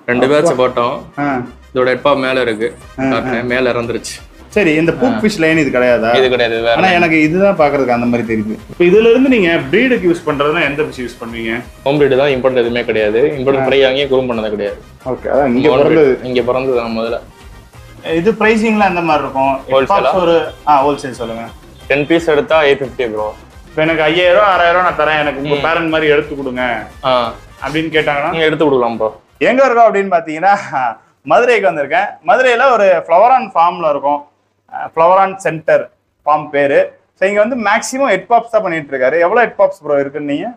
ரெண்டு பேட்ச் போட்டோம் ஆ இதோட ஹெட் பாப் மேல இருக்கு காட்டுறேன். மேல இறந்துருச்சு சரி இந்த பூக் ஃபிஷ் லைன் இது கிடையாதா இது கிடையாது இது வேற ஆனா எனக்கு இதுதான் பாக்குறதுக்கு அந்த மாதிரி தெரியுது இப்போ இதுல இருந்து நீங்க ப்ரீடுக்கு யூஸ் பண்றதுனா எந்த ஃபிஷ் யூஸ் பண்ணுவீங்க ஹோம் பிரீடு தான் இம்போர்ட் எதுவுமே கிடையாது இம்போர்ட் ஃப்ரை வாங்கி குரூம் பண்ணது கிடையாது ஓகே அதான் இங்க Own பிறந்தது breed. இங்க பிறந்தது தான் முதல்ல இது பிரைசிங்லாம் எந்த மாதிரி இருக்கும் Wholesale-ஆ? Pops ஒரு ஆ ஹோல்சேல் சொல்லுங்க டென் பீஸ் எடுத்தா எயிட் ஃபிஃப்டி ப்ரோ இப்போ எனக்கு ஐயாயிரம் ஆறாயிரம் நான் தரேன் எனக்கு உங்க பேரண்ட் மாதிரி எடுத்து கொடுங்க ஆ அப்படின்னு கேட்டாங்கன்னா நீங்க எடுத்து கொடுக்கலாம் ப்ரோ எங்க இருக்கோம் அப்படின்னு பாத்தீங்கன்னா மதுரைக்கு வந்திருக்கேன் மதுரையில ஒரு ஃப்ளவரான் ஃபார்ம்ல இருக்கும் ஃப்ளவரான் சென்டர் ஃபார்ம் பேரு ஸோ இங்க வந்து மேக்ஸிமம் ஹெட் பாப்ஸ் தான் பண்ணிட்டு இருக்காரு எவ்வளவு ஹெட் பாப்ஸ் ப்ரோ இருக்குன்னு நீங்க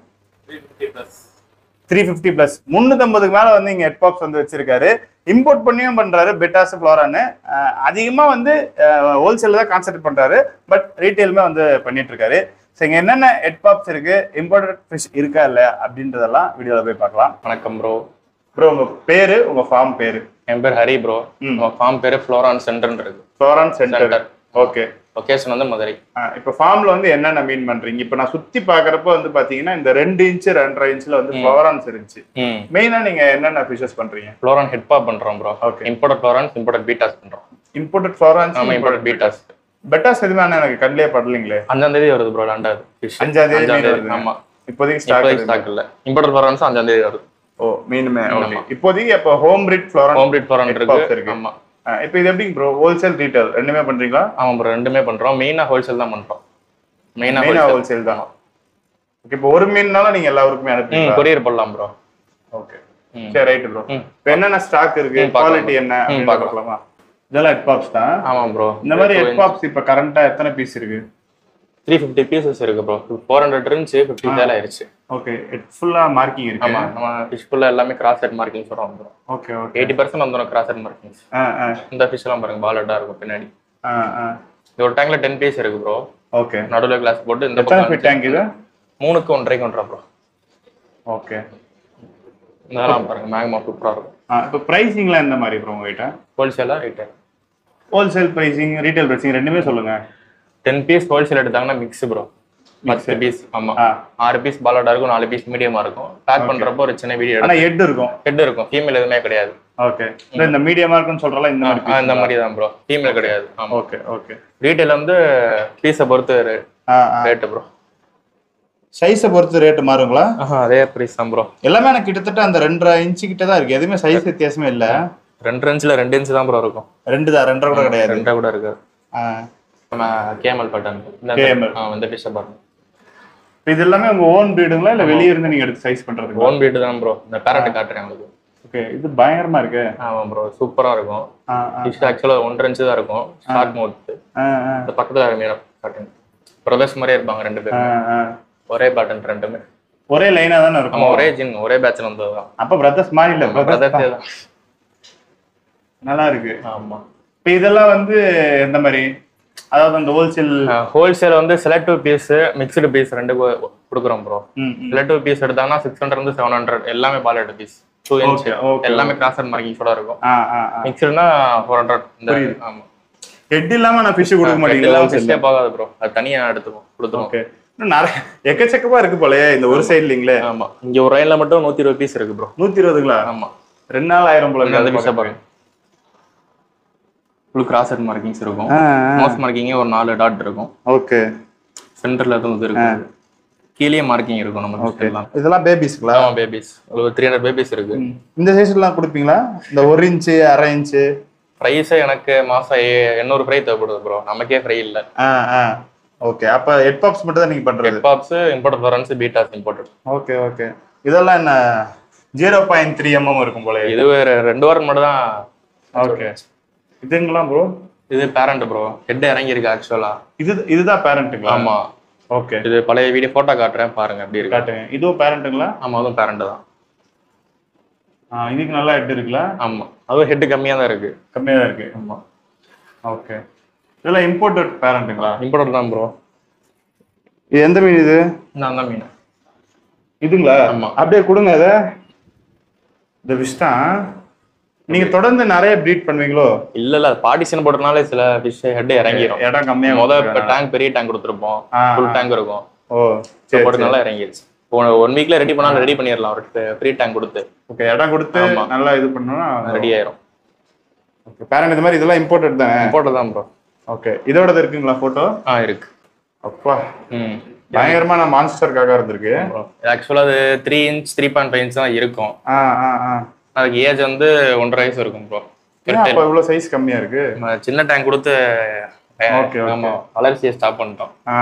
த்ரீ ஃபிஃப்டி பிளஸ் முந்நூற்றம்பதுக்கு மேலே வந்து இங்கே ஹெட் பாப்ஸ் வந்து வச்சிருக்காரு இம்போர்ட் பண்ணியும் பண்றாரு பெட்டாஸ் ஃப்ளோரான்னு அதிகமாக வந்து ஹோல்சேலில் தான் கான்சென்ட்ரேட் பண்றாரு பட் ரீட்டைலுமே வந்து பண்ணிட்டு இருக்காரு ஸோ இங்கே என்னென்ன ஹெட் பாப்ஸ் இருக்கு இம்போர்ட்டட் ஃபிஷ் இருக்கா இல்லையா அப்படின்றதெல்லாம் வீடியோவில் போய் பார்க்கலாம் வணக்கம் ப்ரோ ப்ரோ உங்க பேரு உங்க ஃபார்ம் பேரு என் பேர் ஹரி ப்ரோ ம். நம்ம ஃபார்ம் பேரு ஃப்ளோரான் சென்டர் இருக்கு flowerhorn centre Center. Okay location வந்து மதுரை இப்போ ஃபார்ம்ல வந்து என்னென்ன மீன் பண்றீங்க இப்போ நான் சுத்தி பார்க்கறப்ப வந்து பாத்தீங்கன்னா இந்த ரெண்டு இன்ச்சு ரெண்டரை இன்ச்சில் வந்து ஃப்ளோரான்ஸ் இருந்துச்சு ம் மெயினாக நீங்க என்னென்ன ஃபிஷஸ் பண்றீங்க ஃப்ளோரான் ஹெட் பாப் பண்றோம் bro Okay. Import flowerhorn import bettas பண்றோம் இம்போர்ட்டட் ஃப்ளோரான்ஸ் ஆமா இம்போர்ட் பீட்டாஸ் பெட்டாஸ் எதுவுமே ஆனா எனக்கு கண்ணிலே படலைங்களே அஞ்சாம் தேதி வருது ப்ரோ ரெண்டாவது fish. அஞ்சாம் தேதி அஞ்சாம் மீன் தேதி வருது. ஆமா இப்போதைக்கு இப்போதைக்கு ஸ்டாக் ஸ்டாக் இல்ல இம்போர்ட் ஃப்ளோரான்ஸ் அஞ்சாம் தேதி வருது ஓ மீனுமே ஓகே இப்போதைக்கு அப்போ home breed flowerhorn home breed flowerhorn Pops இருக்கு இருக்கு. ஆமா இப்போ இது எப்படி ப்ரோ ஹோல்சேல் ரீட்டைல் ரெண்டுமே பண்றீங்களா ஆமா ப்ரோ ரெண்டுமே பண்றோம் மெயினா ஹோல்சேல் தான் பண்றோம் மெயினா மெயினா ஹோல்சேல் ஹோல்சேல் தான் ஓகே இப்போ ஒரு மீன்னால நீங்க எல்லாருக்குமே ம் அனுப்புவீங்களா கொரியர் பண்ணலாம் ப்ரோ ஓகே ம். சரி ரைட் ப்ரோ ம். இப்போ என்னென்ன ஸ்டாக் இருக்கு ம், பார்க்கலாம். குவாலிட்டி என்ன ம், அப்படின்னு பார்க்கலாம். பார்க்கலாமா இதெல்லாம் ஹெட் பாப்ஸ் தான் ஆமா ப்ரோ இந்த மாதிரி ஹெட் பாப்ஸ் இப்போ கரண்டா எத்தனை பீஸ் இருக்கு த்ரீ ஃபிஃப்டி பீசஸ் இருக்கு ப்ரோ ஃபோர் ஹண்ட்ரட் இருந்துச்சு ஃபிஃப்டி சேல் ஆயிருச்சு ஓகே ஹெட் ஃபுல்லா மார்க்கிங் இருக்கு ஆமா நம்ம ஃபிஷ் ஃபுல்லா எல்லாமே கிராஸ் செட் மார்க்கிங் சொல்றோம் bro okay okay eighty percent வந்துடும் கிராஸ் செட் மார்க்கிங்ஸ் ஆ ஆ இந்த ஃபிஷ் எல்லாம் பாருங்க பாலட்டா இருக்கும் பின்னாடி ஆ ஆ இது ஒரு டேங்க்ல டென் பீஸ் இருக்கு ப்ரோ ஓகே நடுவில் கிளாஸ் போட்டு இந்த எத்தனை பக்கம் ஃபிட் டேங்க் இது மூணுக்கு ஒன்றரைக்கு ஒன்றரை ப்ரோ ஓகே இதெல்லாம் பாருங்க மேக்மா சூப்பரா இருக்கும் ஆ இப்போ ப்ரைஸிங்லாம் எந்த மாதிரி ப்ரோ உங்ககிட்ட ஹோல்சேலா right wholesale pricing retail pricing ரெண்டுமே சொல்லுங்க டென் பீஸ் ஹோல்சேல் எடுத்தாங்கன்னா மிக்ஸ் ப்ரோ பத்து பீஸ் ஆமா ஆ ஆறு பீஸ் பாலோட இருக்கும் நாலு பீஸ் மீடியமா இருக்கும் பேக் பண்றப்போ ஒரு சின்ன வீடியோ ஆனா ஹெட் இருக்கும் ஹெட் இருக்கும் ஃபீமேல் எதுவுமே கிடையாது ஓகே இந்த மீடியமா இருக்குன்னு சொல்றல இந்த மாதிரி ஆ, இந்த மாதிரி தான் ப்ரோ ஃபீமேல் கிடையாது ஆமா ஓகே ஓகே ரீட்டைல் வந்து பீஸை பொறுத்து ஆ ஆ ரேட்டு ப்ரோ சைஸை பொறுத்து ரேட் மாறுங்களா ஆஹா அதே ப்ரைஸ் தான் ப்ரோ எல்லாமே எனக்கு கிட்டத்தட்ட அந்த ரெண்டரை இன்ச்சு கிட்ட தான் இருக்கு எதுவுமே சைஸ் வித்தியாசமே இல்ல ரெண்டு இன்ச்சில் ரெண்டு இன்ச் தான் ப்ரோ இருக்கும் ரெண்டு தான் ரெண்டரை கூட கிடையாது ரெண்டா கூட இருக்கு ஆ. நம்ம கேமல் பட்டன் KML. ஆ இந்த ஃபிஷ்ஷை பாருங்க இப்ப இது எல்லாமே உங்க ஓன் பிரீடுங்களா இல்ல வெளிய இருந்து நீங்க எடுத்து சைஸ் பண்றதுங்களா ஓன் பீட்டு தான் ப்ரோ இந்த பேரண்ட் காட்டுறேன் உங்களுக்கு ஓகே இது பயங்கரமா இருக்கு ஆமா ப்ரோ சூப்பரா இருக்கும் ஆ ஆ ஃபிஷ் ஆக்சுவலாக ஒன்றரை இன்ச்சு தான் இருக்கும் ஸ்டார்ட் மோட் ஆ ஆ இந்த பக்கத்துல மீன் காட்டுங்க பிரதர்ஸ் மாதிரியே இருப்பாங்க ரெண்டு ஆ, பேரும் ஆ. ஒரே பேட்டன் ரெண்டுமே ஒரே லைனா தானே ஆமா இருக்கும் ஒரே ஜின் ஒரே பேட்ச்ல வந்தது தான் அப்ப பிரதர்ஸ் மாதிரி இல்ல brothers பிரதர்ஸே தான். தான் நல்லா இருக்கு ஆமா இப்ப இதெல்லாம் வந்து எந்த மாதிரி அதாவது அந்த ஹோல்சேல் ஹோல்சேல் வந்து செலக்டிவ் பீஸ் மிக்சடு பீஸ் ரெண்டு கு- கொடுக்குறோம் ப்ரோ செலக்டிவ் பீஸ் எடுத்தாங்கன்னா சிக்ஸ் ஹண்ட்ரட் இருந்து செவன் ஹண்ட்ரட் எல்லாமே பாலெட் piece two inch Okay, okay. எல்லாமே கிராஸ் அண்ட் மார்க்கிங்ஸோட இருக்கும் ஆ ஆ ஆ மிக்சடுனா ஃபோர் ஹண்ட்ரட் இந்த ஆமா ஹெட் இல்லாம நான் ஃபிஷ் கொடுக்க எல்லாம் மாட்டீங்களா ஃபிஷ்ஷே போகாது ப்ரோ அது தனியா எடுத்துப்போம் கொடுத்துருவோம் ஓகே இன்னும் நிறைய எக்கச்சக்கமா இருக்கு போலயே இந்த ஒரு சைட்லிங்களே ஆமா இங்க ஒரு லைன்ல மட்டும் நூத்தி இருபது பீஸ் இருக்கு ப்ரோ நூத்தி இருபதுங்களா ஆமா ரெண்டு நாள் ஆயிரம் போல அந்த இருக்கு பீஸை பாருங்க ஃபுல் கிராஸ் அண்ட் மார்க்கிங்ஸ் இருக்கும் ஆ, மவுஸ் மார்க்கிங்கே ஒரு நாலு டாட் இருக்கும் ஓகே சென்டர்ல எதுவும் இது இருக்கு கீழே மார்க்கிங் இருக்கும் நம்ம எல்லாம் இதெல்லாம் பேபிஸ்ங்களா ஆமா பேபிஸ் ஒரு த்ரீ ஹண்ட்ரட் பேபிஸ் இருக்கு இந்த சைஸ்லாம் கொடுப்பீங்களா இந்த ஒரு இன்ச்சு அரை இன்ச்சு ப்ரைஸே எனக்கு மாசம் எ- எண்ணூறு ஃப்ரை தேவைப்படுது ப்ரோ நமக்கே ஃப்ரை இல்ல ஆ ஆ ஓகே அப்ப ஹெட் பாப்ஸ் மட்டும் தான் நீங்க பண்றது ஹெட் பாப்ஸ் இம்போர்ட் ஃபரன்ஸ் பீட்டாஸ் இம்போர்ட்டட் ஓகே ஓகே இதெல்லாம் என்ன ஜீரோ பாயிண்ட் த்ரீ எம்எம் இருக்கும் போல இது ஒரு ரெண்டு வாரம் மட்டும் தான் ஓகே இதுங்களாம் ப்ரோ இது பேரண்ட் ப்ரோ ஹெட் இறங்கி இருக்கு ஆக்சுவலா இது இதுதான் பேரண்ட்டுங்களா ஆமா ஓகே இது பழைய வீடியோ போட்டோ காட்டுறேன் பாருங்க எப்படி இருக்கு காட்டுங்க இதுவும் பேரண்ட்டுங்களா ஆமா அதுவும் பேரண்ட் தான் ஆ இதுக்கு நல்லா ஹெட் இருக்குல்ல ஆமா அதுவும் ஹெட் கம்மியா தான் இருக்கு கம்மியா தான் இருக்கு ஆமா ஓகே இதெல்லாம் இம்போர்ட்டட் பேரண்ட்டுங்களா இம்போர்ட்டட் தான் ப்ரோ இது எந்த மீன் இது நான் தான் மீன் இதுங்களா ஆமா. அப்படியே கொடுங்க இதை இந்த விஷ் தான் நீங்க தொடர்ந்து நிறைய ப்ரீட் பண்ணுவீங்களோ இல்ல இல்ல பார்ட்டிஷன் போட்டனாலே சில ஃபிஷ் ஹெட் இறங்கிரும் இடம் கம்மியா முத இப்ப டேங்க் பெரிய டேங்க் கொடுத்துருப்போம் ஆ, ஃபுல் டேங்க் இருக்கும் ஓ சரி போட்டு நல்லா இறங்கிருச்சு ஒன் வீக்ல ரெடி பண்ணாலும் ரெடி பண்ணிடலாம் ஒரு ஃப்ரீ டேங்க் கொடுத்து ஓகே இடம் கொடுத்து ஆமா. நல்லா இது பண்ணோம்னா ரெடி ஆயிரும் ஓகே பேரண்ட் இந்த மாதிரி இதெல்லாம் இம்போர்ட்டட் தானே போட்டோ தான் ப்ரோ ஓகே இதோடது இருக்குங்களா போட்டோ ஆ இருக்கு அப்பா ம் பயங்கரமான மான்ஸ்டருக்காக இருந்திருக்கு ஆக்சுவலா அது three inch three point five inch தான் இருக்கும் ஆ ஆ ஆ அதுக்கு ஏஜ் வந்து ஒன்றரை வயசு இருக்கும் ப்ரோ ஏன் அப்ப இவ்வளவு சைஸ் கம்மியா இருக்கு சின்ன டேங்க் கொடுத்து அஹ், Okay, okay. ஆமா வளர்ச்சியை ஸ்டாப் பண்ணிட்டோம் ஆ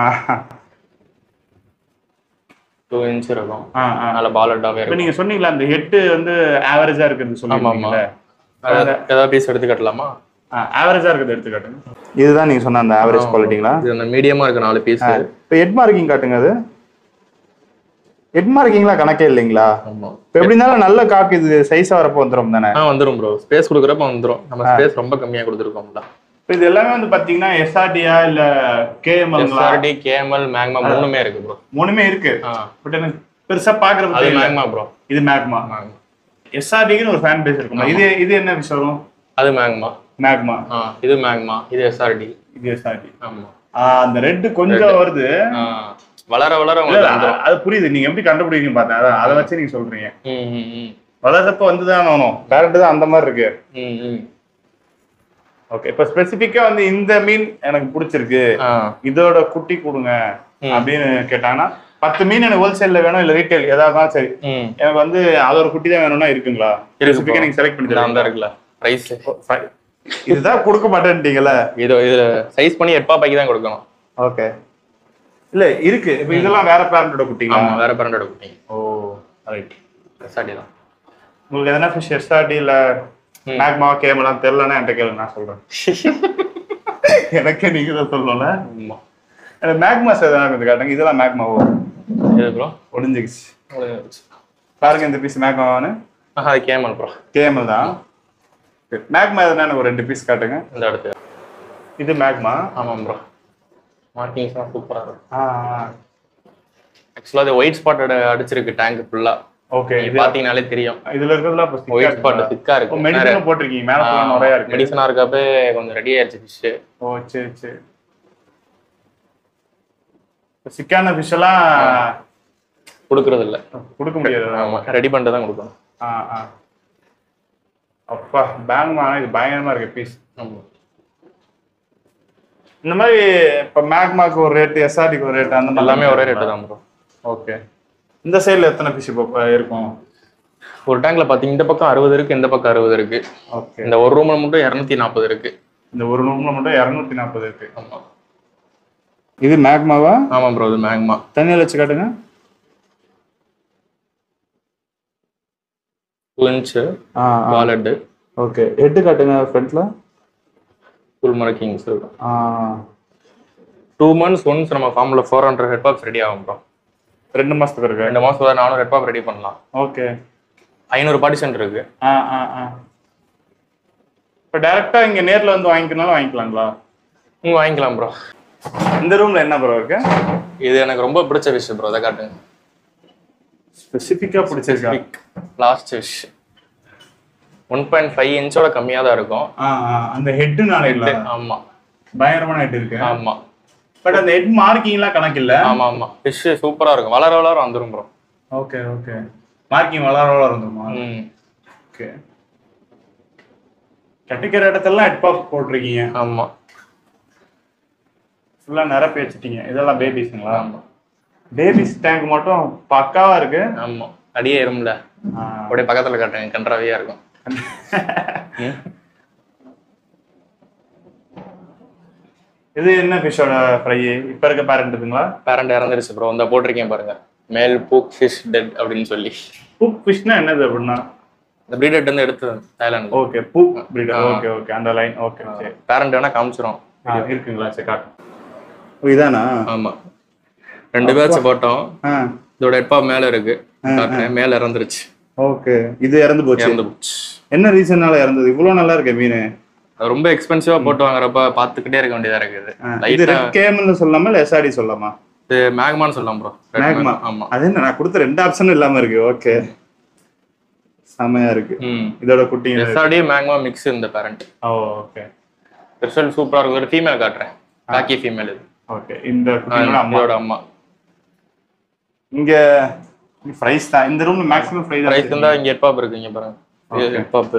டூ இன்ச் இருக்கும் ஆ ஆ அதனால பாலட்டாவே இப்ப இருக்கும் நீங்க சொன்னீங்களா அந்த ஹெட் வந்து ஆவரேஜா இருக்குன்னு ஆமா ஆமா சொல்லுவாங்கல்ல அதாவது ஏதாவது பீஸ் எடுத்து கட்டலாமா ஆவரேஜா இருக்கிறது எடுத்துக்காட்டுங்க இதுதான் நீங்க சொன்ன அந்த ஆவரேஜ் குவாலிட்டிங்களா இது அந்த மீடியமா இருக்கு நாலு பீஸ் இப்போ ஹெட் மார்க்கிங் காட்டுங்க அது ஹெட் மார்க்கிங்லாம் கணக்கே இல்லைங்களா ஆமா இப்போ எப்படி இருந்தாலும் நல்ல காக்கு இது சைஸா வரப்போ வந்துடும் தானே ஆ வந்துரும் ப்ரோ ஸ்பேஸ் கொடுக்குறப்ப வந்துரும் நம்ம ஸ்பேஸ் ரொம்ப கம்மியா கொடுத்துருக்கோம்ல இப்போ இது எல்லாமே வந்து பாத்தீங்கன்னா எஸ்ஆர்டியா இல்ல கேஎம்எல்ங்களா எஸ்ஆர்டி கேஎம்எல் மேக்மா மூணுமே இருக்கு ப்ரோ மூணுமே இருக்கு ஆ பட் எனக்கு பெருசா பாக்குறது அது தெரியல. மேக்மா ப்ரோ இது மேக்மா எஸ்ஆர்டிக்குன்னு ஒரு ஃபேன் பேஸ் இருக்குமா இது இது என்ன விஷயம் வரும் அது மேக்மா மேக்மா ஆ இது மேக்மா இது எஸ்ஆர்டி இது எஸ்ஆர்டி ஆமா அந்த ரெட் கொஞ்சம் வருது ஆ, வளர வளர இல்ல, உங்களுக்கு இல்ல, வந்துரும் அது புரியுது நீங்க எப்படி கண்டுபிடிக்கீங்க பார்த்தேன் அதான் அதை வச்சு நீங்க சொல்றீங்க ம், ம், ம். வளர்றப்ப வந்துதான் ஆகணும் டேரக்ட் தான் அந்த மாதிரி இருக்கு ம், ம். ஓகே இப்ப ஸ்பெசிபிக்கா வந்து இந்த மீன் எனக்கு பிடிச்சிருக்கு ஆ, இதோட குட்டி கொடுங்க அப்படின்னு கேட்டாங்கன்னா பத்து மீன் எனக்கு ஹோல்சேல்ல வேணும் இல்ல ரீட்டைல் ஏதாவது சரி ம். எனக்கு வந்து அதோட குட்டி தான் வேணும்னா இருக்குங்களா இருக்கு ஸ்பெசிபிக்கா நீங்க செலக்ட் பண்ணி இந்த அந்த தருவீங்களா? இருக்குல்ல பிரைஸ் Fine. இதுதான் கொடுக்க மாட்டேன்ட்டீங்கல்ல இது இதுல சைஸ் பண்ணி எட்பா பாக்கி தான் கொடுக்கணும் ஓகே இல்ல இருக்கு இப்ப இதெல்லாம் வேற பேரண்டோட குட்டிங்களா ஆமா வேற பிராண்டோட குட்டிங்க ஓ ரைட் எஸ்ஆர்டி தான் உங்களுக்கு எதனா ஃபிஷ் எஸ்ஆர்டி இல்ல மேக்மா கேமலாம் தெரியலன்னா என்கிட்ட கேளு நான் சொல்றேன் எனக்கே நீங்க தான் சொல்லல ஆமா எனக்கு மேக்மாஸ் எதனா கொஞ்சம் காட்டுங்க இதெல்லாம் மேக்மாவோ இது ப்ரோ ஒளிஞ்சிக்கிச்சு பாருங்க இந்த பீஸ் மேக்மாவான்னு அது கேமல் ப்ரோ கேமல் தான் மேக்மா எதனா எனக்கு ஒரு ரெண்டு பீஸ் காட்டுங்க இந்த இடத்து இது மேக்மா ஆமாம் ப்ரோ மார்க்கிங்ஸ்லாம் சூப்பரா இருக்கும் ஆ ஆக்சுவலா அது ஒயிட் ஸ்பாட் அடிச்சிருக்கு டேங்க் ஃபுல்லா ஓகே இது பாத்தீங்கனாலே தெரியும் இதுல இருக்கிறதுலாம் இப்போ ஒயிட் ஸ்பாட் திக்கா இருக்கு மெடிசனும் போட்டிருக்கீங்க மேல ஃபுல்லா நிறைய இருக்கு மெடிசனா இருக்கப்ப கொஞ்சம் ரெடி ஆயிடுச்சு ஃபிஷ் ஓ சரி சரி இப்ப சிக்கான ஃபிஷ் எல்லாம் கொடுக்கறது இல்ல கொடுக்க முடியாது ஆமா ரெடி பண்ணிட்டு தான் கொடுக்கணும் ஆ ஆ அப்பா பேங்க்மா இது பயங்கரமா இருக்கு பீஸ் ஆமா இந்த மாதிரி இப்ப மேக்மாக்கு ஒரு ரேட் எஸ்ஆர்டிக்கு ஒரு ரேட் அந்த மாதிரி எல்லாமே ஒரே ரேட்டு தான் ப்ரோ ஓகே இந்த சைடுல எத்தனை ஃபிஷ் இப்போ இருக்கும் ஒரு டேங்க்ல பாத்தீங்க இந்த பக்கம் அறுபது இருக்கு இந்த பக்கம் அறுபது இருக்கு ஓகே இந்த ஒரு ரூம்ல மட்டும் இரநூத்தி நாற்பது இருக்கு இந்த ஒரு ரூம்ல மட்டும் இரநூத்தி நாற்பது இருக்கு ஆமா இது மேக்மாவா ஆமா ப்ரோ இது மேக்மா தண்ணியில் வச்சு காட்டுங்க டூ இன்ச்சு ஆ வாலெட்டு ஓகே ஹெட்டு காட்டுங்க ஃப்ரண்ட்ல ஃபுல் மார்க்கிங்ஸ் இருக்கும் ஆ டூ மந்த்ஸ் ஒன்ஸ் நம்ம ஃபார்ம்ல four hundred head box ready ஆகும் ப்ரோ ரெண்டு மாசத்துக்கு இருக்கு ரெண்டு மாசம் வரை நானூறு ஹெட் பாக் ரெடி பண்ணலாம் ஓகே ஐநூறு பார்ட்டிஷன் இருக்கு ஆ ஆ ஆ இப்போ டேரெக்டாக இங்கே நேரில் வந்து வாங்கிக்கனாலும் வாங்கிக்கலாங்களா நீங்க வாங்கிக்கலாம் ப்ரோ இந்த ரூம்ல என்ன ப்ரோ இருக்கு இது எனக்கு ரொம்ப பிடிச்ச விஷயம் ப்ரோ அதை காட்டுங்க ஸ்பெசிஃபிக்காக பிடிச்சிருக்கா last fish one point five இன்ச்சோட கம்மியாக தான் இருக்கும் ஆ ஆ அந்த ஹெட்டுனால இல்லை ஆமா பயங்கரமான ஹெட் இருக்கு ஆமா பட் அந்த ஹெட் மார்க்கிங்லாம் கணக்கு இல்ல ஆமா ஆமா ஃபிஷ் சூப்பரா இருக்கும் வளர வளர வந்துரும் ப்ரோ ஓகே ஓகே மார்க்கிங் வளர வளர இருந்துமா ம் ஓகே கட்டிக்கிற இடத்தெல்லாம் ஹெட் பாப் போட்டிருக்கீங்க ஆமா ஃபுல்லா நிரப்பி வச்சுட்டீங்க இதெல்லாம் பேபிஸ்ங்களா ஆமா பேபிஸ் டேங்க் மட்டும் பக்காவா இருக்கு ஆமா அடியே இரும்ல ஆ. அப்படியே பக்கத்துல காட்டுங்க கன்றாவியா இருக்கும் இது என்ன ஃபிஷ்ஷோட ஃப்ரை இப்ப இருக்க பேரண்ட்டுங்களா பேரண்ட் இறந்துருச்சு ப்ரோ இந்த போட்டிருக்கேன் பாருங்க மேல் பூக் ஃபிஷ் டெட் அப்படின்னு சொல்லி பூக் ஃபிஷ்னா என்னது அப்படின்னா இந்த பிரீடட் வந்து எடுத்து தாய்லாந்து ஓகே பூக் பிரீடர் ஓகே ஓகே அந்த லைன் ஓகே சரி பேரண்ட் வேணா காமிச்சிரும் ஆ, இருக்குங்களா சரி காட்டும் ஓ, இதானா ஆமா ரெண்டு பேட்ச் போட்டோம் ஆ இதோட ஹெட்பா மேல இருக்கு காட்டுறேன் மேல இறந்துருச்சு ஓகே இது இறந்து போச்சு இறந்து போச்சு என்ன ரீசன்னால இறந்தது இவ்வளவு நல்லா இருக்கு மீன் அது ரொம்ப எக்ஸ்பென்சிவா போட்டு வாங்குறப்ப பாத்துக்கிட்டே இருக்க வேண்டியதா இருக்குது இது லைட்டா ரெட் கேம்னு சொல்லாம இல்ல எஸ்ஆர்டி சொல்லாமா இது மேக்மான்னு சொல்லலாம் ப்ரோ மேக்மா ஆமா அது என்ன நான் கொடுத்த ரெண்டு ஆப்ஷனும் இல்லாம இருக்கு ஓகே செமையா இருக்கு ம் இதோட குட்டிங்க எஸ்ஆர்டி மேக்மா மிக்ஸ் இந்த பேரண்ட் ஓ ஓகே ரிசல்ட் சூப்பரா இருக்கும் ஒரு ஃபீமேல் காட்டுறேன் காக்கி ஃபீமேல் இது ஓகே இந்த ஆ, குட்டிங்களோட அம்மா இதோட அம்மா இங்க ஃப்ரைஸ் தான் இந்த ரூம்ல மேக்ஸிமம் ஃப்ரை தான் ரைஸ் இருந்தா இங்க ஹெட் பாப் இருக்கு இங்க பாருங்க Okay. ஹெட் பாப்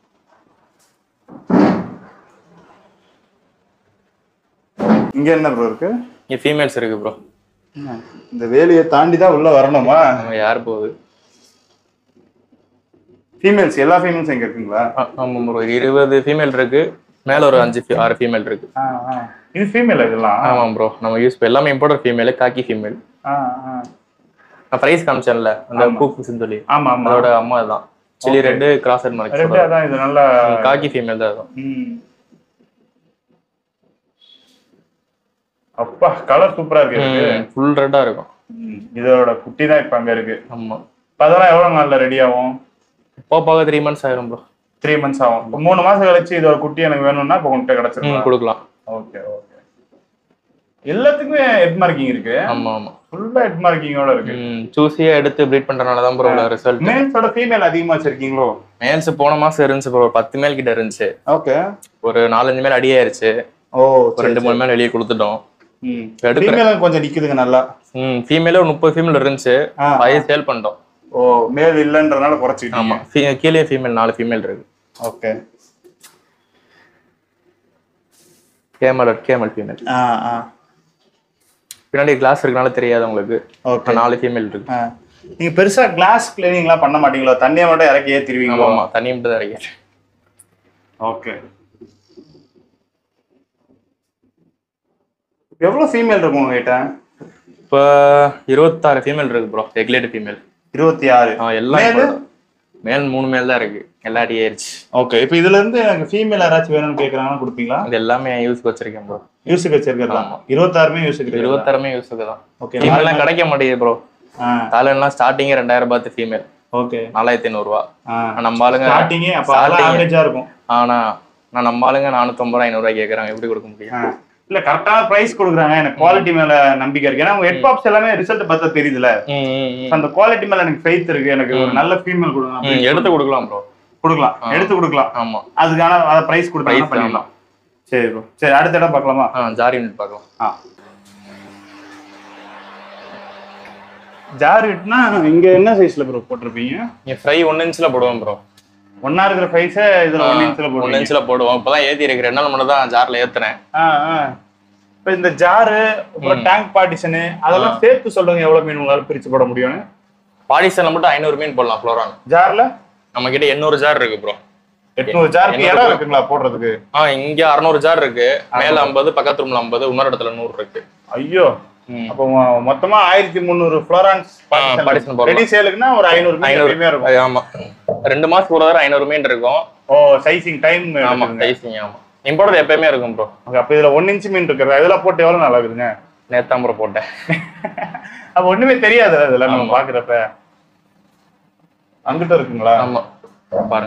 இங்க என்ன ப்ரோ இருக்கு இங்க ஃபீமேல்ஸ் இருக்கு ப்ரோ இந்த வேலையை தாண்டி தான் உள்ள வரணுமா நம்ம யார் போகுது ஃபீமேல்ஸ் எல்லா ஃபீமேல்ஸ் இங்க இருக்குங்களா ஆ- ஆமா ப்ரோ இருபது ஃபீமேல் இருக்கு மேல ஒரு அஞ்சு fe- ஆறு ஃபீமேல் இருக்கு ஆ, ஆ. இது ஃபீமேல் இதெல்லாம் ஆமா ப்ரோ நம்ம யூஸ் எல்லாமே இம்போர்ட்டர் ஃபீமேல் காக்கி ஃபீமேல் ஆ, ஆ. நான் ப்ரைஸ் காமிச்சேன்ல அந்த கூக்குஸ்ன்னு சொல்லி ஆமா ஆமா அதோட அம்மா தான் சில்லி ரெட்டு கிராஸ் ஹெட் ரெண்டு மார்க் அதான் இது நல்லா காக்கி ஃபீமேல் தான் அதுவும் ம். அப்பா கலர் சூப்பரா இருக்கு இதுக்கு. ஃபுல் ரெட்டா இருக்கும் ம். இதோட குட்டி தான் இப்ப அங்க இருக்கு ஆமா இப்ப அதெல்லாம் எவ்வளவு நாள்ல ரெடி ஆகும் இப்போ பார்க்க த்ரீ மந்த்ஸ் ஆயிரும் ப்ரோ த்ரீ மந்த்ஸ் ஆகும் இப்ப மூணு மாசம் கழிச்சு இதோட குட்டி எனக்கு வேணும்னா இப்ப உங்ககிட்ட கிடைச்சிருக்கும் கொடுக்கலாம் ஓகே ஓகே எல்லாத்துக்குமே ஹெட் மார்க்கிங் இருக்கு ஆமா ஆமா ஃபுல்லா ஹெட் மார்க்கிங்கோட இருக்கு சூஸியா எடுத்து ப்ரீட் பண்றதுனால தான் ப்ரோ ரிசல்ட் மேல்ஸோட ஃபீமேல் அதிகமா வச்சிருக்கீங்களோ மேல்ஸ் போன மாசம் இருந்துச்சு ப்ரோ பத்து மேல் கிட்ட இருந்துச்சு ஓகே ஒரு நாலஞ்சு மேல் அடியாயிருச்சு ஓ ஒரு ரெண்டு மூணு மேல் வெளியே கொடுத்துட்டோம் எடுக்கிறேன். ஃபீமேல் கொஞ்சம் நிக்குதுங்க நல்லா ம் ஃபீமேலே ஒரு முப்பது ஃபீமேல் இருந்துச்சு ஆ. பைய சேல் பண்ணிட்டோம் ஓ மேல் இல்லைன்றனால குறைச்சிக்கிட்டீங்க ஆமா Fe- கீழே ஃபீமேல் நாலு ஃபீமேல் இருக்கு ஓகே கேமல் கேமல் ஃபீமேல் ஆ ஆ பின்னாடி கிளாஸ் இருக்கனால தெரியாது உங்களுக்கு ஓகே நாலு ஃபீமேல் இருக்கு ஆ. நீங்க பெருசா கிளாஸ் கிளீனிங்லாம் பண்ண மாட்டீங்களோ தண்ணியை மட்டும் இறக்கி ஏத்திருவீங்களோ ஆமா தண்ணி மட்டும் தான் இருக்கு ஓகே எவ்வளவு ஃபீமேல் இருக்கும் உங்ககிட்ட இப்போ இருபத்தாறு ஃபீமேல் இருக்கு ப்ரோ எக்லேட் ஃபீமேல் இருபத்தி ஆறு எல்லாம் மேலு? இப்போ மேல் மூணு மேல் தான் இருக்கு எல்லா அடியாயிருச்சு ஓகே இப்போ இதுல இருந்து எனக்கு ஃபீமேல் யாராச்சும் வேணும்னு கேக்குறாங்கன்னா கொடுப்பீங்களா இது எல்லாமே யூஸ்க்கு வச்சிருக்கேன் ப்ரோ யூஸுக்கு வச்சிருக்கிறதா இருபத்தாறுமே யூஸுக்கு இருக்கு இருபத்தாறுமே யூஸுக்கு தான் ஓகே ஃபீமேல்லாம் கிடைக்க மாட்டேங்குது ப்ரோ ஆ தாலன்லாம் ஸ்டார்டிங்கே ரெண்டாயிரம் பார்த்து ஃபீமேல் ஓகே நாலாயிரத்தி ஐநூறுரூவா ஆ நம்ம ஆளுங்க ஸ்டார்டிங்கே அப்போ அதெல்லாம் Starting. ஆவரேஜா இருக்கும் ஆனா நான் நம்ம ஆளுங்க நானூத்தம்பது ரூபா ஐநூறுரூவா கேட்குறாங்க எப்படி கொடுக்க முடியும் ஆ. இல்ல கரெக்டான பிரைஸ் கொடுக்குறாங்க எனக்கு குவாலிட்டி மேல நம்பிக்கை இருக்கு ஏன்னா உங்க ஹெட் பாப்ஸ் எல்லாமே ரிசல்ட் பார்த்தா தெரியுதுல ம், ம், ம். அந்த குவாலிட்டி மேல எனக்கு ஃபெய்த் இருக்கு எனக்கு ஒரு நல்ல ஃபீமேல் கொடுங்க ம், எடுத்து கொடுக்கலாம் ப்ரோ கொடுக்கலாம் எடுத்து கொடுக்கலாம் ஆமா அதுக்கான பிரைஸ் கொடுத்தா Price, பண்ணிடலாம் சரி ப்ரோ சரி அடுத்த இடம் பார்க்கலாமா ஆ ஜார் யூனிட் பார்க்கலாம் ஆ ஜார் இட்னா இங்க என்ன சைஸ்ல ப்ரோ போட்டிருப்பீங்க நீங்க ஃப்ரை ஒன் இன்ச்சில் போடுவோம் ப்ரோ ஒன்னா இருக்கிற பிரைஸ இதுல ஒன் இன்ச்ல ஒன் போடுவீங்க இன்ச்சில் போடுவோம் இப்பதான் ஏத்தி இருக்கு ரெண்டு நாள் மட்டும் தான் ஜார்ல ஏத்துனேன் ஆ ஆ இப்போ இந்த ஜாரு அப்புறம் டேங்க் பார்ட்டிஷனு அதெல்லாம் சேர்த்து சொல்லுங்க எவ்வளவு மீன் உங்களால பிரிச்சு போட முடியும்னு பாடிசன்ல மட்டும் ஐநூறு மீன் போடலாம் ஃப்ளோரான் ஜார்ல நம்ம கிட்ட எண்ணூறு ஜார் இருக்கு ப்ரோ எட்நூறு ஜாருக்கு இடம் இருக்குங்களா போடுறதுக்கு ஆ இங்க அறுநூறு ஜார் இருக்கு மேல ஐம்பது பக்கத்து ரூம்ல ஐம்பது இன்னொரு இடத்துல நூறு இருக்கு ஐயோ ம். அப்போ மொ- மொத்தமா ஆயிரத்தி முந்நூறு ஃப்ளோரான்ஸ் partition போடலாம். ரெடி சேலுக்குன்னா ஒரு ஐநூறு மீன் ஐநூறு எப்பயுமே இருக்கும் அது ஆமா ரெண்டு மாசத்துக்கு ஒரு தடவை ஐநூறு மீன் இருக்கும் ஓ சைசிங் டைம் ஆமா சைஸிங் ஆமா இம்போர்ட் எப்பயுமே இருக்கும் ப்ரோ அப்ப இதுல ஒன் இன்ச் மீன் இருக்கிறதா இதெல்லாம் போட்டு எவ்வளவு நல்லா இருக்குதுங்க நேத்தாம் ப்ரோ போட்டேன் அப்ப ஒண்ணுமே தெரியாது அதுல நம்ம பாக்குறப்ப அங்கிட்ட இருக்குங்களா ஆமா பாருங்க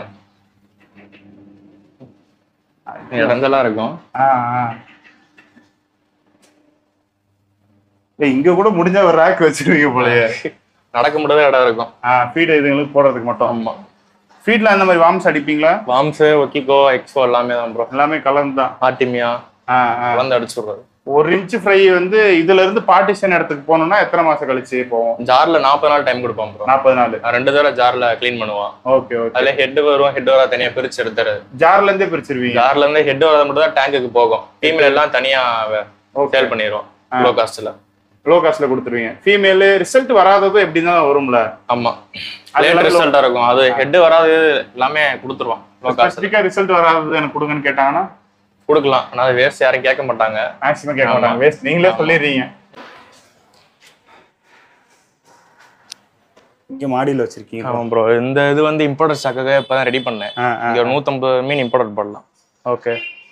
இடஞ்செல்லாம் இருக்கும் ஆ, ஆ. ஏய், இங்க கூட முடிஞ்ச ஒரு ரேக் வச்சிருக்கீங்க போலயே நடக்க முடியாத இடம் இருக்கும் ஃபீட் இதுங்களுக்கு போடுறதுக்கு மட்டும் ஆமா ஃபீட்ல அந்த மாதிரி வாம்ஸ் அடிப்பீங்களா வாம்ஸ் ஒக்கிகோ எக்ஸோ எல்லாமே தான் ப்ரோ எல்லாமே கலந்து தான் ஆர்டிமியா ஆ, ஆ. கலந்து அடிச்சு விடுறது ஒரு இன்ச் ஃப்ரை வந்து இதுல இருந்து பார்ட்டிஷன் இடத்துக்கு போகணும்னா எத்தனை மாசம் கழிச்சு போவோம் ஜார்ல நாற்பது நாள் டைம் கொடுப்போம் ப்ரோ நாற்பது நாள் ரெண்டு தடவை ஜார்ல க்ளீன் பண்ணுவான் ஓகே ஓகே அதுல ஹெட் வரும் ஹெட் வரா தனியா பிரிச்சு எடுத்துறது ஜார்ல இருந்தே பிரிச்சிருவீங்க ஜார்ல இருந்து ஹெட் வரது மட்டும் தான் டேங்குக்கு போகும் ஃபீமேல் எல்லாம் தனியா சேல் பண்ணிடுவோம் லோ காஸ்ட்ல லோ காஸ்ட்ல கொடுத்துருவீங்க ஃபீமேல் ரிசல்ட் வராததும் எப்படி தான் வரும்ல ஆமா அது லேட் எல்லாமே ரிசல்ட்டா இருக்கும் அது ஹெட் வராது எல்லாமே கொடுத்துருவோம் லோ காஸ்ட் ஸ்பெசிஃபிக்கா ரிசல்ட் வராதது எனக்கு கொடுங்கன்னு கேட்டாங்கன்னா கொடுக்கலாம் ஆனா அது வேஸ்ட் யாரும் கேட்க மாட்டாங்க மேக்ஸிமம் கேட்க மாட்டாங்க வேஸ்ட் நீங்களே சொல்லிடுறீங்க இங்க மாடியில வச்சிருக்கீங்க ஆமா ப்ரோ இந்த இது வந்து இம்போர்ட் ஸ்டாக்காக இப்பதான் ரெடி பண்ணேன் இங்க ஒரு நூத்தம்பது மீன் இம்போர்ட் பண்ணலாம் ஓகே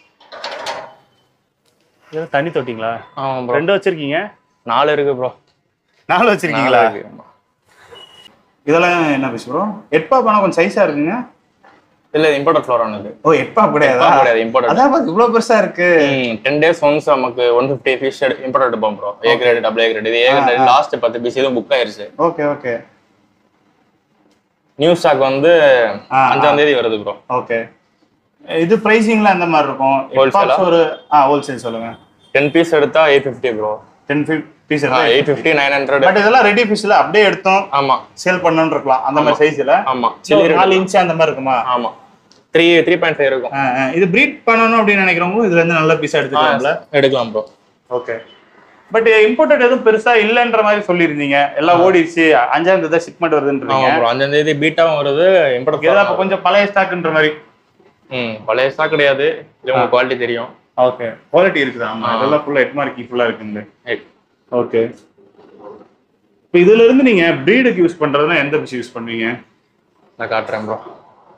இதெல்லாம் தண்ணி தொட்டிங்களா ஆமா ப்ரோ ரெண்டு வச்சிருக்கீங்க நாலு இருக்கு ப்ரோ நாலு வச்சிருக்கீங்களா இதெல்லாம் என்ன பேசு ப்ரோ எட்பா பணம் கொஞ்சம் சைஸா இருக்குங்க இல்ல இம்போர்ட் ஃப்ளோரான் இது ஓ எட்பா கிடையாதா கிடையாது இம்போர்ட் அதான் பாத்து இவ்வளவு பெருசா இருக்கு டென் டேஸ் ஒன்ஸ் நமக்கு ஒன் ஃபிஃப்டி ஃபிஷ் இம்போர்ட் எடுப்போம் bro A grade double A grade இது ஏ கிரேட் லாஸ்ட் பத்து பீஸ் இதுவும் புக் ஆயிருச்சு ஓகே ஓகே நியூ ஸ்டாக் வந்து ஆ, அஞ்சாம் தேதி வருது ப்ரோ ஓகே இது பிரைசிங்ல அந்த மாதிரி இருக்கும் Wholesale ஆ? எட்பாக்ஸ் ஒரு ஆ ஹோல்சேல் சொல்லுங்க டென் பீஸ் எடுத்தா eight fifty bro ten piece eight fifty nine hundred but இதெல்லாம் ரெடி பீஸ்ல அப்படியே எடுத்தோம் ஆமா சேல் பண்ணணும்னு இருக்கலாம் அந்த மாதிரி சைஸ்ல ஆமா ஒரு சில்லி நாலு இன்ச் அந்த மாதிரி இருக்குமா ஆமா த்ரீ த்ரீ பாயிண்ட் ஃபைவ் இருக்கும் ஆ, ஆ. இது ப்ரீட் பண்ணணும் அப்படின்னு நினைக்கிறவங்க இதுல இருந்து நல்ல பீஸ் எடுத்துக்கலாம்ல எடுக்கலாம் ப்ரோ ஓகே பட் இம்போர்ட்டட் எதுவும் பெருசா இல்லைன்ற மாதிரி சொல்லியிருந்தீங்க எல்லாம் ஓடிடுச்சு அஞ்சாம் தேதி ஷிப்மெண்ட் வருதுன்றீங்க ஆமா ப்ரோ அஞ்சாம் தேதி பீட்டாவும் வருது இம்போர்ட் இதெல்லாம் அப்ப கொஞ்சம் பழைய ஸ்டாக்ன்ற மாதிரி ம் பழைய ஸ்டாக் கிடையாது இது உங்களுக்கு குவாலிட்டி தெரியும் ஓகே குவாலிட்டி இருக்குதா ஆமா இதெல்லாம் ஃபுல்லா எட் மார்க்கி ஃபுல்லா இருக்குங்க ஏய், ஓகே இப்போ இதுல இருந்து நீங்க ப்ரீடுக்கு யூஸ் பண்றதுன்னா எந்த ஃபிஷ் யூஸ் பண்ணுவீங்க நான் காட்டுறேன் ப்ரோ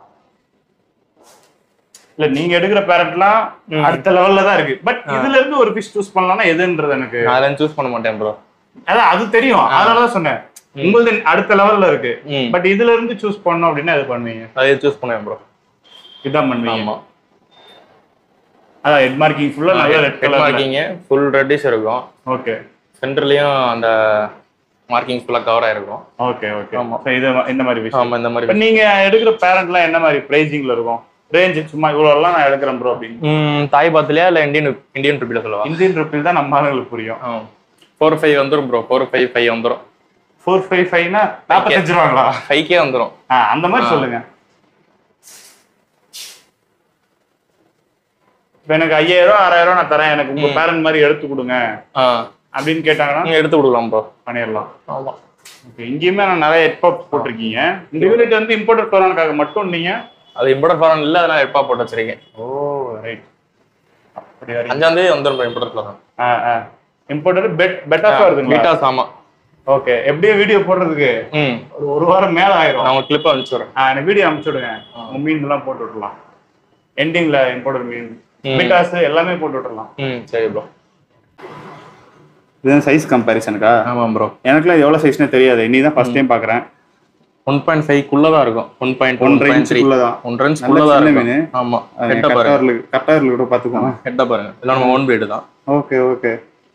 இல்ல நீங்க எடுக்கிற பேரண்ட்லாம் அடுத்த லெவல்ல தான் இருக்கு பட் இதுல இருந்து ஒரு ஃபிஷ் சூஸ் பண்ணலாம்னா எதுன்றது எனக்கு நான் அதெல்லாம் சூஸ் பண்ண மாட்டேன் ப்ரோ அதான் அது தெரியும் அதனால தான் சொன்னேன் உங்களது அடுத்த லெவல்ல இருக்கு ம் பட் இதுல இருந்து சூஸ் பண்ணோம் அப்படின்னா எது பண்ணுவீங்க அதே சூஸ் பண்ணுவேன் ப்ரோ இதான் பண்ணுவீங்க ஆமா அதான் ஹெட் மார்க்கிங் ஃபுல்லா நல்ல ரெட் ஹெட் கலர் மார்க்கிங்க ஃபுல் ரெட்டிஷ் இருக்கும் ஓகே சென்டர்லயும் அந்த மார்க்கிங் ஃபுல்லா கவர் ஆயிருக்கும் ஓகே ஓகே ஆமா. So இது இந்த மாதிரி விஷயம் ஆமா இந்த இப்ப மாதிரி நீங்க எடுக்கிற பேரண்ட்லாம் என்ன மாதிரி பிரைசிங்ல இருக்கும் ரேஞ்ச் சும்மா இவ்வளவு எல்லாம் நான் எடுக்கிறேன் ப்ரோ அப்படின்னு ம் தாய் பாத்துலயா இல்ல இந்தியன் இந்தியன் ருப்பில சொல்லவா இந்தியன் ருப்பில் தான் நம்ம ஆளுங்களுக்கு புரியும் ஃபோர் ஃபைவ் வந்துரும் ப்ரோ ஃபோர் ஃபைவ் ஃபைவ் வந்துரும் ஃபோர் ஃபைவ் ஃபைவ்னா நாற்பத்தஞ்சு ரூபாங்களா ஃபைவ்க்கே வந்துரும் ஆ அந்த மாதிரி சொல்லுங்க இப்ப எனக்கு ஐயாயிரம் ஆறாயிரம் நான் தரேன் எனக்கு உங்க பேரண்ட் மாதிரி எடுத்து கொடுங்க ஆ அப்படின்னு கேட்டாங்கன்னா நீங்க எடுத்து கொடுக்கலாம் ப்ரோ பண்ணிடலாம் ஆமா Okay, இங்கேயுமே நான் நிறைய ஹெட்பாப்ஸ் போட்டிருக்கீங்க இந்த யூனிட் வந்து இம்போர்ட்டட் கொரோனாக்காக மட்டும் நீங்க அது இம்போர்ட் ஃபாரன் இல்ல அதனால ஹெட்பா போட்டு வச்சிருக்கேன் ஓ ரைட் அப்படி வரீங்க அஞ்சாம் தேதி வந்துரும் ப்ரோ இம்போர்ட் ஃபாரன் ஆ ஆ இம்போர்ட்டட் பெட் பெட்டாஃபா வருதுங்களா பீட்டாஸ் ஆமா ஓகே எப்படியும் வீடியோ போடுறதுக்கு ம் ஒரு ஒரு வாரம் மேல ஆயிரும் நான் உங்களுக்கு கிளிப் அனுப்பிச்சுடுறேன் ஆ, எனக்கு வீடியோ அனுப்பிச்சு விடுங்க உங்க மீன் எல்லாம் போட்டு விட்டுலாம் எண்டிங்ல இம்போர்ட்டட் மீன் ம். பிட்டாஸ் எல்லாமே போட்டு விட்டுறலாம் ம் சரி ப்ரோ இதுதான் சைஸ் கம்பேரிசனுக்கா ஆமாம் ப்ரோ எனக்குலாம் எவ்வளவு சைஸ்னே தெரியாது இன்னி தான் ஃபர்ஸ்ட் டைம் பாக்குறேன் ஒன் பாயிண்ட் ஃபைவ் குள்ள தான் இருக்கும் ஒன் பாயிண்ட் ஒன் ஒன்றரை பாயிண்ட் த்ரீ இன்ச்சுக்குள்ள தான் ஒன்றரை இன்ச் நல்ல குள்ள தான் சின்ன இருக்கும் மீனு. ஆமா ஹெட்டை பாருங்க கட்டாரில் கட்டாரில் கூட பாத்துக்கோங்க ஹெட்டை பாருங்க இதெல்லாம் நம்ம ஓன் பீடு தான் ஓகே ஓகே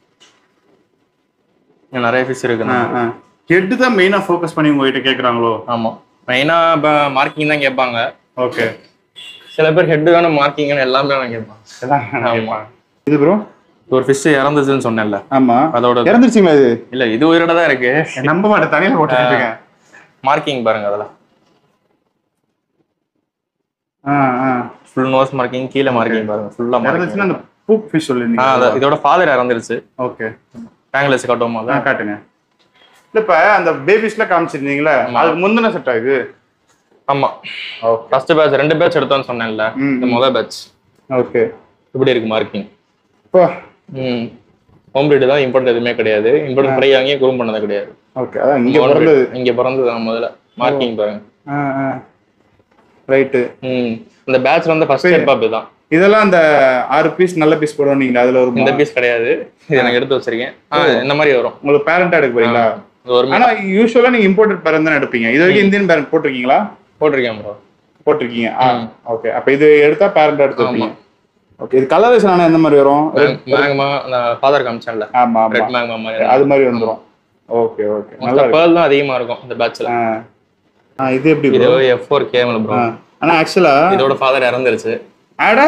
இங்க நிறைய ஃபிஷ் இருக்கு ஹெட் தான் மெயினா ஃபோக்கஸ் பண்ணி உங்ககிட்ட கேக்குறாங்களோ ஆமா மெயினா இப்போ மார்க்கிங் தான் கேட்பாங்க ஓகே சில பேர் ஹெட் வேணும் மார்க்கிங் எல்லாமே வேணும் கேட்பாங்க ஆமா. இது ப்ரோ ஒரு ஃபிஷ் இறந்துச்சுன்னு சொன்னேன்ல ஆமா அதோட இறந்துருச்சுங்களா இது இல்ல இது உயிரோட தான் இருக்கு நம்ப மாட்டேன் தனியில போட்டுட்டு இருக்கேன் மார்க்கிங் பாருங்க அதுல ஆ ஆ ஃபுல் நோஸ் மார்க்கிங் கீழே மார்க்கிங் பாருங்க ஃபுல்லா மார்க்கிங் இறந்துச்சுன்னா அந்த பூக் ஃபிஷ் ஆ சொல்லிருந்தீங்க அது இதோட ஃபாதர் இறந்துருச்சு ஓகே பேங்கிலஸ் காட்டும் ஆ போது காட்டுங்க இல்ல இப்ப அந்த பேபிஸ்ல காமிச்சிருந்தீங்களா அதுக்கு முந்தின செட் ஆகுது ஆமா ஓகே ஃபர்ஸ்ட் பேட்ச் ரெண்டு பேட்ச் எடுத்தோம்னு சொன்னேன்ல ம், இந்த முதல் பேட்ச் ஓகே இப்படி இருக்கு மார்க்கிங் இப்போ ம் ஹோம் பிரீடு தான் இம்போர்ட் எதுவுமே கிடையாது இம்போர்ட் ஃப்ரை வாங்கி குரூம் பண்ணது கிடையாது ஓகே அதான் இங்க Own breed. பிறந்தது இங்க பிறந்தது தான் முதல்ல மார்க்கிங் பாருங்க ஆ ஆ ரைட்டு ம் இந்த பேட்ச் வந்து ஃபர்ஸ்ட் ஹெட் பாப் தான் இதெல்லாம் அந்த ஆறு பீஸ் நல்ல பீஸ் போடுவீங்க அதுல ஒரு இந்த பீஸ் கிடையாது இது எனக்கு எடுத்து வச்சிருக்கேன் ஆ இந்த மாதிரி வரும் உங்களுக்கு பேரண்டா எடுக்க போறீங்களா இது ஒரு ஆனா யூஸ்வலா நீங்க இம்போர்ட்டட் பேரண்ட் தான் எடுப்பீங்க இது வரைக்கும் இந்தியன் பேரண்ட் போட்டிருக்கீங்களா போட்டிருக்கேன் ப்ரோ போட்டிருக்கீங்க ஓகே அப்ப இது எடுத்தா பேரண்டா எடுத்துருப்பீங்க ஓகே இது கலரேஷன் ஆனா எந்த மாதிரி வரும் மேக்மா அந்த ஃபாதர் காமிச்சேன்ல ஆமா ஆமா ரெட் மேக்மா மாதிரி அது மாதிரி வந்துரும் ஓகே ஓகே நல்லா இருக்கு பேர்ல் தான் அதிகமா இருக்கும் இந்த பேட்ச்ல ஆ. ஆ, இது எப்படி இது bro? F four camel bro ஆ. ஆனா ஆக்சுவலா இதோட ஃபாதர் இறந்துருச்சு ஆடா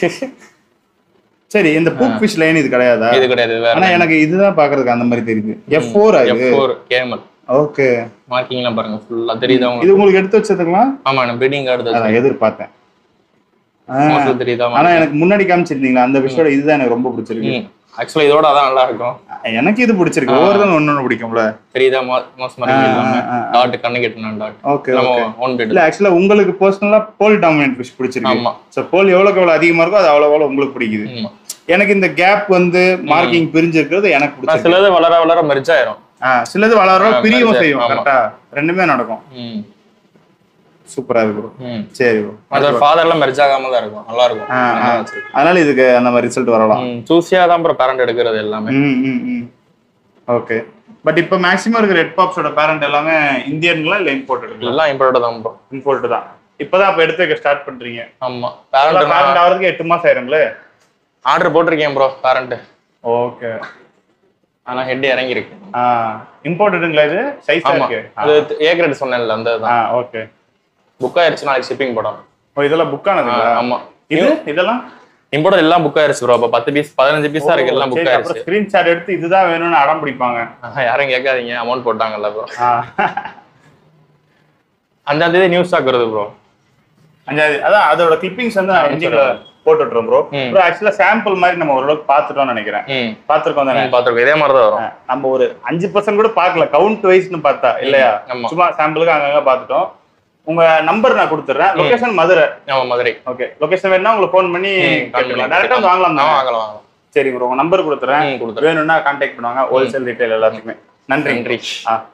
சரி இந்த பூக் ஃபிஷ் லைன் இது கிடையாதா இது கிடையாது வேற ஆனா எனக்கு இதுதான் பாக்குறதுக்கு அந்த மாதிரி தெரியுது எஃப் ஃபோர் அது எஃப் ஃபோர் கேமல் ஓகே மார்க்கிங்லாம் பாருங்க ஃபுல்லா தெரியுதா உங்களுக்கு இது உங்களுக்கு எடுத்து வச்சதுங்களா ஆமா நான் ப்ரீடிங் கார்டு அதான் எதிர்பார்த்தேன் ஆ. மோஸ்ட்லி தெரியுதா ஆனா எனக்கு முன்னாடி காமிச்சிருந்தீங்களா அந்த விஷயோட இதுதான் எனக்கு ரொம்ப பிடிச்சிருக்கு ஆக்சுவலா இதோட அதான் நல்லா இருக்கும் எனக்கு இது பிடிச்சிருக்கு ஒவ்வொருத்தரும் ஒன்னு ஒண்ணு பிடிக்கும்ல தெரியுதா மோஸ்ட் மார்க்கிங் இல்லாம ஆ, டாட் கண்ணு கெட்டணும் டாட் ஓகே நம்ம ஓகே ஓன் பீடு இல்ல ஆக்சுவலா உங்களுக்கு பர்சனலா போல் டாமினன்ட் ஃபிஷ் பிடிச்சிருக்கு ஆமா சோ போல் எவ்வளவுக்கு எவ்வளவு அதிகமா இருக்கோ அது அவ்வளவு எவ்வளவு உங்களுக்கு பிடிக்குது ஆமா எனக்கு இந்த கேப் வந்து மார்க்கிங் பிரிஞ்சிருக்கிறது எனக்கு நான் பிடிச்சிருக்கு சிலது வளர வளர மெர்ஜ் ஆயிரும் ஆ, சிலது வளர ஆ, பிரியவும் merge செய்யும் ஆமா. கரெக்டா ரெண்டுமே நடக்கும் ம் சூப்பரா இருக்கு bro. ம் சரி bro. அதோட ஃபாதர்லாம் மெர்ஜ் ஆகாம தான் இருக்கும் நல்லா இருக்கும் ஆ, ஆ. நல்லா வச்சிருக்கு. அதனால இதுக்கு அந்த மாதிரி ரிசல்ட் வரலாம் ம் சூசியா தான் ப்ரோ பேரண்ட் எடுக்கிறது எல்லாமே ம் ம் ம் ஓகே பட் இப்போ மேக்ஸிமம் இருக்கிற ரெட் பாப்ஸோட பேரண்ட் எல்லாமே இந்தியன்களா இல்ல இம்போர்ட்டட் எல்லாம் இம்போர்ட் தான் ப்ரோ இம்போர்ட் தான் இப்பதான் அப்ப எடுத்து வைக்க ஸ்டார்ட் பண்றீங்க ஆமா பேரண்ட் பேரண்ட் ஆகிறதுக்கு எட்டு மாசம் ஆயிருங்களே ஆர்டர் போட்டிருக்கேன் ப்ரோ பேரண்ட் ஓகே ஆனா ஹெட் இறங்கி இருக்கு ஆ இம்போர்ட்டடுங்களா இது சைஸ் ஆமா இருக்கு அது ஏ கிரேட் சொன்னேன்ல அந்த ஆ ஓகே புக் ஆயிருச்சு நாளைக்கு ஷிப்பிங் போடும் ஓ இதெல்லாம் புக் ஆனதுங்களா ஆமா இது இதெல்லாம் இம்போர்ட் எல்லாம் புக் ஆயிருச்சு ப்ரோ அப்ப பத்து பீஸ் பதினஞ்சு பீஸ் தான் இருக்கு எல்லாம் புக் சரி, ஆயிருச்சு அப்புறம் ஸ்கிரீன்ஷாட் எடுத்து இதுதான் வேணும்னு அடம் பிடிப்பாங்க ஆஹா, யாரும் கேட்காதீங்க அமௌண்ட் போட்டாங்கல்ல ப்ரோ ஆ. அஞ்சாம் தேதி நியூஸ் ஸ்டாக் வருது ப்ரோ அஞ்சாவது அதான் அதோட கிளிப்பிங்ஸ் வந்து நான் எண்டிங்ல போட்டு விட்டுறோம் ப்ரோ ம். ப்ரோ ஆக்சுவலா சாம்பிள் மாதிரி நம்ம ஓரளவுக்கு பார்த்துட்டோம்னு நினைக்கிறேன் ம் பார்த்துருக்கோம் தானே பாத்துருக்கோம் இதே மாதிரி தான் வரும் நம்ம ஒரு அஞ்சு பர்சன்ட் கூட பார்க்கல கவுண்ட் வைஸ்னு பார்த்தா இல்லையா ஆமா. சும்மா சாம்பிளுக்கு அங்கங்க பார்த்துட்டோம் உங்க நம்பர் நான் கொடுத்துட்றேன் லொகேஷன் மதுரை ஆமா மதுரை ஓகே லொகேஷன் வேணா உங்களுக்கு ஃபோன் பண்ணி கேட்டுக்கலாம் டேரக்டா வந்து வாங்கலாம் ஆமா தானே? வாங்கலாம் வாங்கலாம் சரி ப்ரோ உங்க நம்பர் கொடுத்துறேன் ம் கொடுத்துறேன் வேணும்னா கான்டாக்ட் பண்ணுவாங்க ஹோல்சேல் ரீட்டைல் எல்லாத்துக்குமே நன்றி நன்றி ஆ